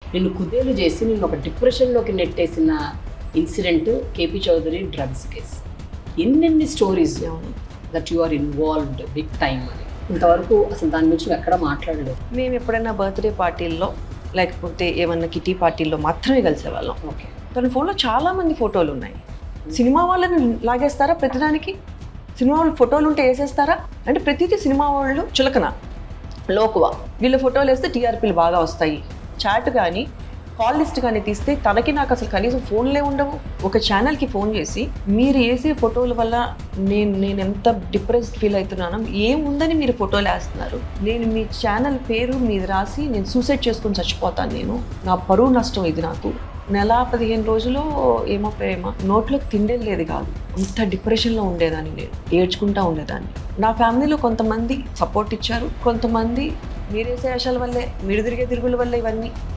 నిన్ను కుదేలు చేసి నిన్ను ఒక డిప్రెషన్లోకి నెట్టేసిన incident KP Chowdary drugs case ఎన్నెన్ని stories that you are involved big time అని ఇంతవరకు అసలు దాని గురించి నువ్వు ఎక్కడ మాట్లాడలేదు మేము ఎప్పుడైనా బర్త్డే పార్టీల్లో లేకపోతే ఏమన్నా కిటీ పార్టీల్లో మాత్రమే కలిసేవాళ్ళం ఓకే తన ఫోన్లో చాలా మంది ఫోటోలు ఉన్నాయి సినిమా వాళ్ళని లాగేస్తారా ప్రతిదానికి సినిమా వాళ్ళు ఫోటోలు ఉంటే వేసేస్తారా అంటే ప్రతిదీ సినిమా వాళ్ళు చులకన లోకువ వీళ్ళ ఫోటోలు వేస్తే టీఆర్పీలు బాగా వస్తాయి చాట్ కానీ కాల్ లిస్ట్ కానీ తీస్తే తనకి నాకు అసలు కనీసం ఫోన్లే ఉండవు ఒక ఛానల్కి ఫోన్ చేసి మీరు వేసే ఫోటోల వల్ల నేను నేను ఎంత డిప్రెస్డ్ ఫీల్ అవుతున్నానో ఏముందని మీరు ఫోటోలు వేస్తున్నారు నేను మీ ఛానల్ పేరు మీద రాసి నేను సూసైడ్ చేసుకుని చచ్చిపోతాను నేను నా పరువు నష్టం ఇది నాకు నెల పదిహేను రోజులు ఏమో ప్రేమ నోట్లోకి తిండేది కాదు అంత డిప్రెషన్లో ఉండేదాన్ని నేను ఏడ్చుకుంటా ఉండేదాన్ని నా ఫ్యామిలీలో కొంతమంది సపోర్ట్ ఇచ్చారు కొంతమంది మీరేసే ఆశల వల్లే మీరు తిరిగే తిరుగుల వల్ల ఇవన్నీ